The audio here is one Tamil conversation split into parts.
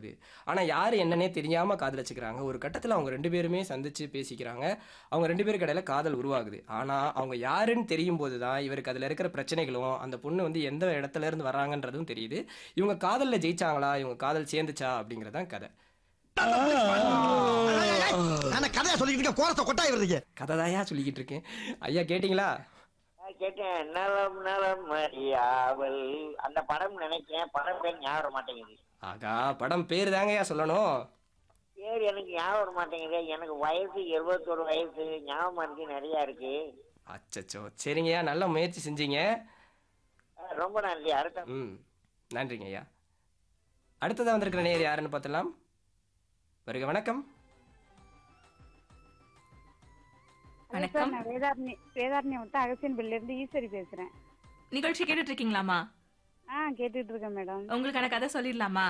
உருவாகுது ஆனா யாரு என்னன்னே தெரியாம காதலிச்சுக்கிறாங்க ஒரு கட்டத்துல அவங்க ரெண்டு பேருமே சந்திச்சு பேசிக்கிறாங்க அவங்க ரெண்டு பேருக்கு இடையில காதல் உருவாகுது ஆனா அவங்க யாருன்னு தெரியும் போதுதான் இவருக்கு அதுல இருக்கிற பிரச்சனைகளும் அந்த பொண்ணு வந்து எந்த இடத்துல இருந்து வராங்கன்றதும் தெரியுது இவங்க காதல்ல ஜெயிச்சாங்களா இவங்க காதல் சேர்ந்துச்சா அப்படிங்கறதான் கதை நான் கதையா சொல்லிட்டு இருக்க கோரத்தை கொட்டாய் வருதுங்க கதைதாயா சொல்லிக்கிட்டு இருக்கேன் ஐயா கேட்டிங்களா நான் கேட்டேன் நலம் நலம் அறியாவல் அந்த படம் நினைச்சேன் படம் பேர் ஞாபகம் வர மாட்டேங்குது ஆகா படம் பேர் தாங்கய்யா சொல்லணும் பேர் எனக்கு ஞாபகம் வர மாட்டேங்குது எனக்கு வயசு இருபத்தொரு வயசு ஞாபகம் இருக்கு நிறைய இருக்கு அச்சச்சோ சரிங்கய்யா நல்ல முயற்சி செஞ்சீங்க அஹ் ரொம்ப நன்றி அடுத்த ம் நன்றிங்க ஐயா அடுத்ததாக வந்திருக்கிற நேர் யாருன்னு பார்த்தலாம் வருக வணக்கம் வணக்கம் நான் வேதாரண்ய வேதாரண்ய விட்டு அகசியன் பில்ல இருந்து ஈஸ்வரி பேசுறேன் நிகழ்ச்சி கேட்டுட்டு இருக்கீங்களாமா ஆ கேட்டுட்டு இருக்கேன் மேடம் உங்களுக்கான கதை சொல்லிடலாமா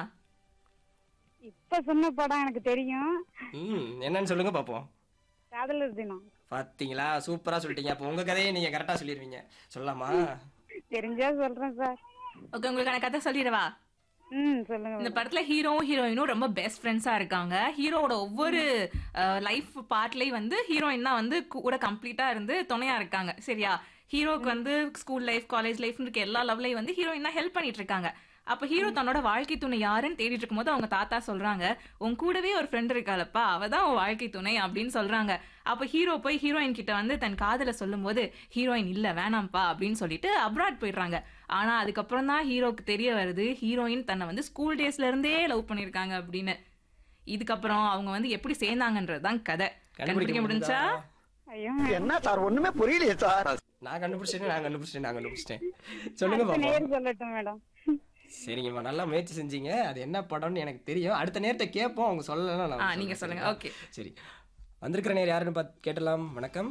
இப்ப சொன்ன படம் எனக்கு தெரியும் ம் என்னன்னு சொல்லுங்க பார்ப்போம் காதலர் தினம் பார்த்தீங்களா சூப்பராக சொல்லிட்டீங்க அப்போ உங்கள் கதையை நீங்கள் கரெக்டாக சொல்லிடுவீங்க சொல்லலாமா தெரிஞ்சா சொல்றேன் சார் ஓகே உங்களுக்கான கதை சொல்லிடவா ம் சொல்லுங்க இந்த madam. படத்துல ஹீரோவும் ஹீரோயினும் ரொம்ப பெஸ்ட் ஃப்ரெண்ட்ஸா இருக்காங்க ஹீரோவோட ஒவ்வொரு லைஃப் பார்ட்லயும் வந்து ஹீரோயின் தான் வந்து கூட கம்ப்ளீட்டா இருந்து துணையா இருக்காங்க சரியா ஹீரோக்கு வந்து ஸ்கூல் லைஃப் காலேஜ் லைஃப் இருக்க எல்லா லெவலையும் வந்து ஹீரோயின் தான் ஹெல்ப் பண்ணிட்டு இருக்காங்க அப்ப ஹீரோ தன்னோட வாழ்க்கை துணை யாருன்னு தேடிட்டு இருக்கும்போது அவங்க தாத்தா சொல்றாங்க உன் கூடவே ஒரு ஃப்ரெண்ட் இருக்காளப்பா அவ தான் உன் வாழ்க்கை துணை அப்படின்னு சொல்றாங்க அப்ப ஹீரோ போய் ஹீரோயின் கிட்ட வந்து தன் காதல சொல்லும்போது ஹீரோயின் இல்ல வேணாம்ப்பா அப்படின்னு சொல்லிட்டு அப்ராட் போயிடுறாங்க ஆனா அதுக்கப்புறம் தான் ஹீரோக்கு தெரிய வருது ஹீரோயின் தன்னை வந்து ஸ்கூல் டேஸ்ல இருந்தே லவ் பண்ணிருக்காங்க அப்படின்னு இதுக்கப்புறம் அவங்க வந்து எப்படி சேர்ந்தாங்கன்றது தான் கதை கண்டுபிடிக்க முடிஞ்சா ஐயோ என்ன சார் ஒண்ணுமே புரியலையே சார் நான் கண்டுபிடிச்சிட்டேன் நான் கண்டுபிடிச்சிட்டேன் நான் கண்டுபிடிச்சிட்டேன் சொல்லுங்க அடுத்த பாப்போம் நேர் சொல்லட்டும் மேடம் சரிங்கம்மா நல்லா முயற்சி செஞ்சீங்க அது என்ன படம்னு எனக்கு தெரியும் அடுத்த நேரத்தை கேட்போம் அவங்க சொல்லலாம் ஆ, நான் நீங்க சொல்றேன். சொல்லுங்க. Okay. சரி வந்திருக்கிற நேர் யாருன்னு பார்த்து கேட்டலாம் வணக்கம்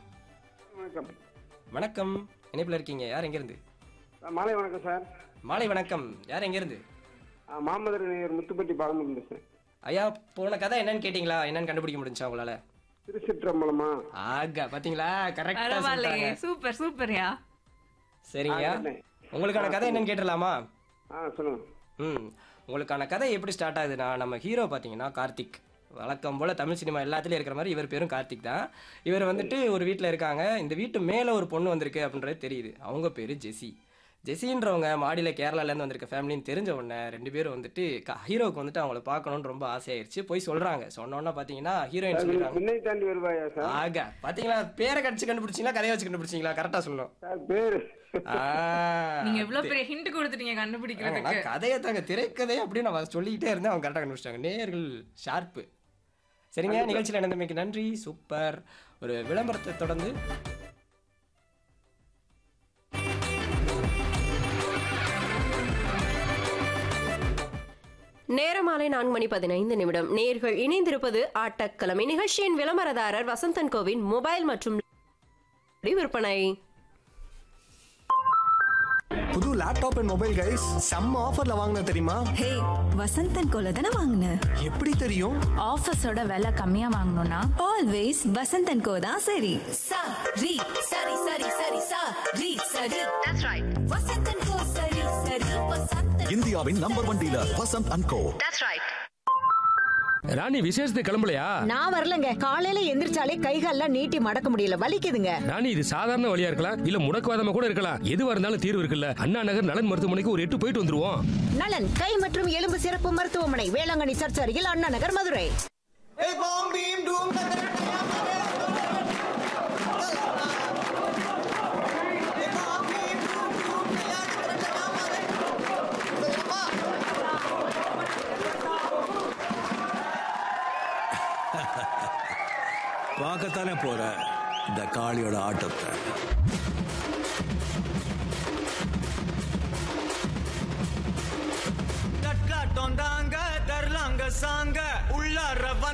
வணக்கம் வணக்கம் இணைப்பில் இருக்கீங்க யார் எங்கேருந்து மாலை வணக்கம் சார் மாலை வணக்கம் யார் எங்கேருந்து மாமதுரை நேயர் முத்துப்பட்டி பாலமுருகன் பேசுறேன் ஐயா போன கதை என்னன்னு கேட்டீங்களா என்னன்னு கண்டுபிடிக்க முடிஞ்சா உங்களால திருச்சிற்றம்பலமா ஆகா பாத்தீங்களா கரெக்டா பரவாயில்லையே சொல்லிட்டாங்க சூப்பர் சூப்பர்யா சரிங்கய்யா ஆ, கேட்டேன். உங்களுக்கான கதை என்னன்னு கேட்டலாமா ஆ சொல்லுங்க ம் உங்களுக்கான கதை எப்படி ஸ்டார்ட் ஆகுதுன்னா நம்ம ஹீரோ பார்த்தீங்கன்னா கார்த்திக் வழக்கம் போல் தமிழ் சினிமா எல்லாத்துலேயும் இருக்கிற மாதிரி இவர் பேரும் கார்த்திக் தான் இவர் வந்துட்டு ஒரு வீட்டில் இருக்காங்க இந்த வீட்டு மேலே ஒரு பொண்ணு வந்திருக்கு அப்படின்றது தெரியுது அவங்க பேர் ஜெசி ஜெசின்றவங்க மாடியில் கேரளாலேருந்து வந்திருக்க ஃபேமிலின்னு தெரிஞ்ச உடனே ரெண்டு பேரும் வந்துட்டு க- ஹீரோவுக்கு வந்துட்டு அவங்கள பார்க்கணுன்னு ரொம்ப ஆசையாயிருச்சு போய் சொல்கிறாங்க சொன்ன உடனே பார்த்தீங்கன்னா ஹீரோயின் சொல்லிடுறாங்க விண்ணை தாண்டி வருவாயா சார் ஆக பார்த்தீங்களா பேரை கடிச்சு கண்டுபிடிச்சிங்களா கதையை வச்சு கண்டுபிடிச்சிங்களா கரெக்டாக சொல்லணும் சார் பேரு ஆ, நீங்க எவ்வளவு பெரிய ஹிண்ட் கொடுத்துட்டீங்க ஆமா, கண்டுபிடிக்கிறதுக்கு நான் கதையை தாங்க திரைக்கதை அப்படின்னு நான் சொல்லிக்கிட்டே இருந்தேன் அவங்க கரெக்டாக கண்டுபிடிச்சிட்டாங்க நேர்கள் ஷார்ப்பு சரிங்க நிகழ்ச்சியில் நடந்தமைக்கு நன்றி சூப்பர் ஒரு விளம்பரத்தை தொடர்ந்து நேரமாலை நான்கு மணி பதினைந்து நிமிடம் நேர்கள் இணைந்திருப்பது ஆட்டக்கிழமை நிகழ்ச்சியின் விளம்பரதாரர் வசந்தன் கோவின் மொபைல் மற்றும் விற்பனை புது லேப்டாப் அண்ட் மொபைல் கைஸ் செம்ம ஆஃபர்ல வாங்கின தெரியுமா ஹே வசந்தன் கோல தானே வாங்கின எப்படி தெரியும் ஆஃபீஸோட விலை கம்மியா வாங்கணும்னா ஆல்வேஸ் வசந்தன் கோ தான் சரி சா ரி சரி சரி சரி சா ரி சரி தட்ஸ் ரைட் வசந்தன் கோ சரி சரி வசந்தன் இந்தியாவின் number one dealer Vasanth and co Rani விசேஷத்துக்கு கிளம்பலையா நான் வரலங்க காலையில எந்திரிச்சாலே கைகால்லாம் நீட்டி மடக்க முடியல வலிக்குதுங்க ராணி இது சாதாரண வழியா இருக்கலாம் இல்ல முடக்குவாதமா கூட இருக்கலாம் எதுவா இருந்தாலும் தீர்வு இருக்குல்ல அண்ணா நகர் நலன் மருத்துவமனைக்கு ஒரு எட்டு போயிட்டு வந்துருவோம் நலன் கை மற்றும் எலும்பு சிறப்பு மருத்துவமனை வேளாங்கண்ணி சர்ச் அருகில் அண்ணா நகர் மதுரை பார்க்கத்தானே போற இந்த காளியோட ஆட்டத்தை தட்லாட்டம் தாங்க தர்லாங்க சாங்க உள்ளார